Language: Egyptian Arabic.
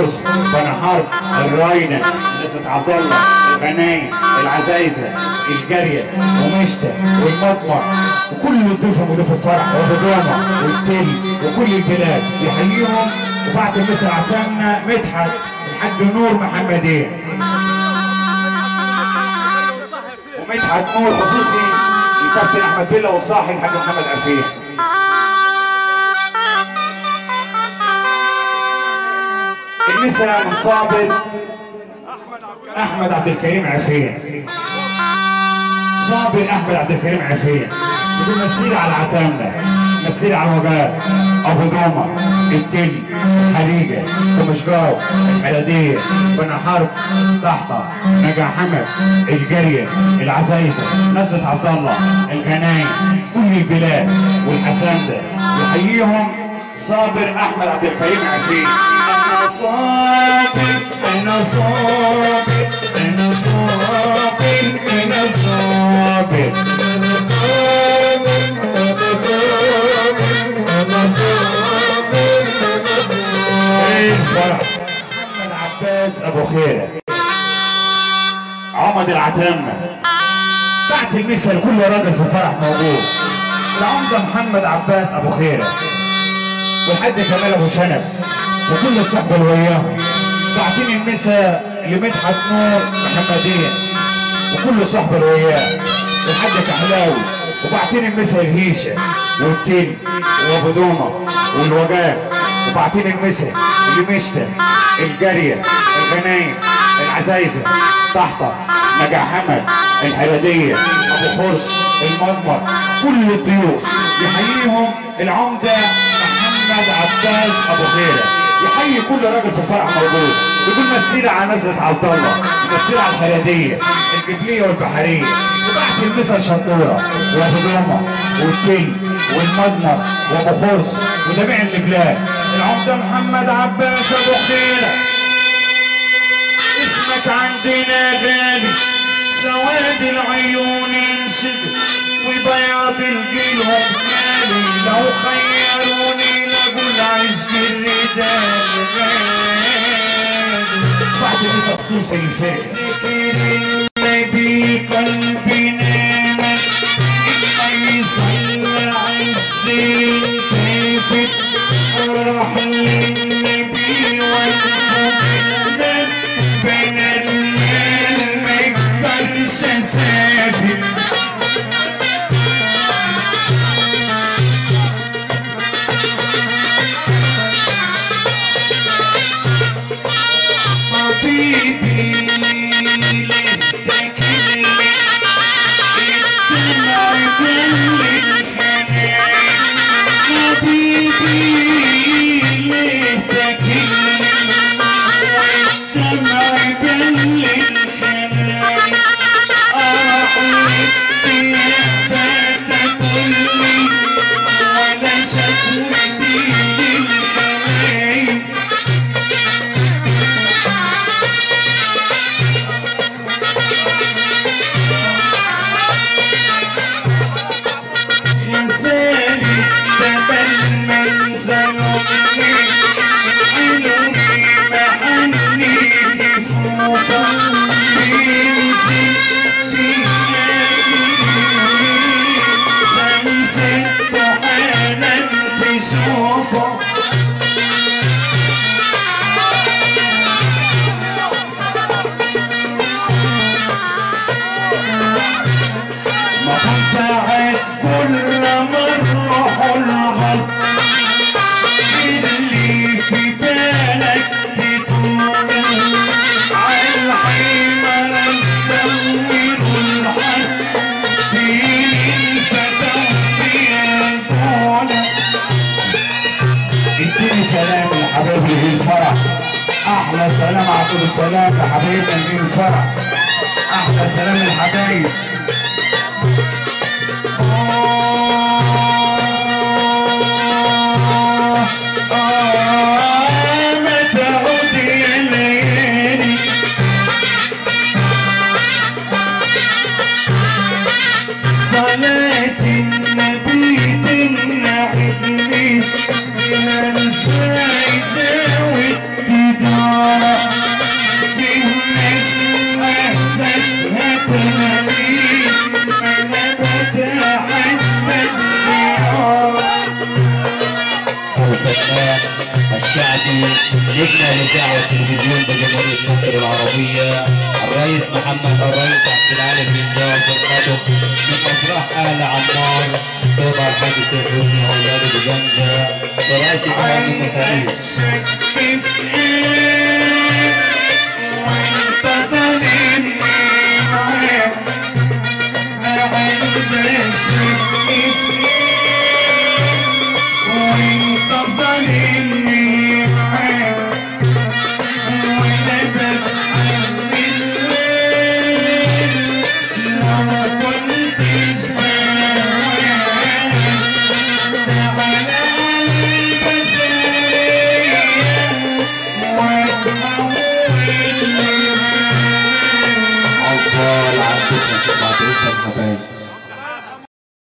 حرص بني حرب الراينة نسبة عبد الله الغنايم العزايزة الجارية ومشتى والمطمع وكل الضيوف وضيوف الفرح وبدومة والتل وكل البلاد يحييهم وبعد المثل عتمنا مدحت الحاج نور محمدين ومدحت نور خصوصي الكابتن احمد بيلا والصاحي الحاج محمد عفيه المسا من صابر احمد عبد الكريم عفيه صابر احمد عبد الكريم عفيه بدون مسير على عتامنا مسير على الوجات ابو دومه التل حريجه ومشجاو الحلاديه بني حرب طحطه نجا حمد الجاريه العزايزه نزله عبد الله الغنايم كل البلاد والحسانده يحييهم صابر احمد عبد الكريم عفيه انا صابر انا صابر انا صابر انا صابر ايه الفرح محمد عباس ابو خيره عمد العتامه بعت المثل كل راجل في الفرح موجود العمده محمد عباس ابو خيره والحاج كمال ابو شنب وكل الصحبه اللي وياهم بعتين المسا لمدحت نور محمدين وكل صحبه اللي وياه والحاج كحلاوي وبعتين المسا الهيشه والتل وابو دومه والوجاه وبعتين المسا لمشتى الجاريه الغنايم العزايزه طحطه نجا حمد الحلاديه ابو خرس المضمر كل الضيوف يحييهم العمده محمد عباس ابو خيره يحيي كل راجل في الفرح موجود يقول مسيرة على نزلة عبد الله مسيرة على الخلادية الجبلية والبحرية وبعت المثل شطورة وابو دومة والتل والمضمر وابو خرس وجميع البلاد العمدة محمد عباس ابو خيره اسمك عندنا غالي سواد العيون ينشد وبياض الجيلهم غالي لو خيروني لاقول عشق الرجال غالي بعد مسا خصوصي الفارس ذكر النبي قلبي نامت ما يصلى عالسين ثابت فرح للنبي والمؤمن بين المال ما يقدرش اسافر حبيبي لهدك الدمع بل الخنان حبيبي لهدك الدمع بل الخنان أحلف يا كلي ولا شكوتي للخلايق غزالي تبل منزل حلوي محني كفوفا ينزل في سمسة وحالا تشوفه ما كنت عاد كل مرة حلغل اللي في بالك تدور عالحمر ندور الحد في الفتى وفي البولة اديني سلام لحبايبي في الفرح احلى سلام عبد السلام لحبايبنا في الفرح احلى سلام للحبايب صلاة النبي تمنع إبليس فيها الفايدة والتدار زيارة في ناس أحسنها تلاميذ أنا بتحدى الزيارة الفنان الشعبي نجم الاذاعه والتلفزيون بجمهوريه مصر العربيه الرئيس محمد الرئيس عبد العالم بن جاب فرقته من افراح اهل عمار صوت الحاج سيف حسني واولاده بجنجه ورئيس امام المتاريخ شك في ايه وانت ظالمني معاك عندك شك في ايه وانت ظالمني معاك وانا بتحمل الليل لو كنتش معاك تعالى البشرية واسمع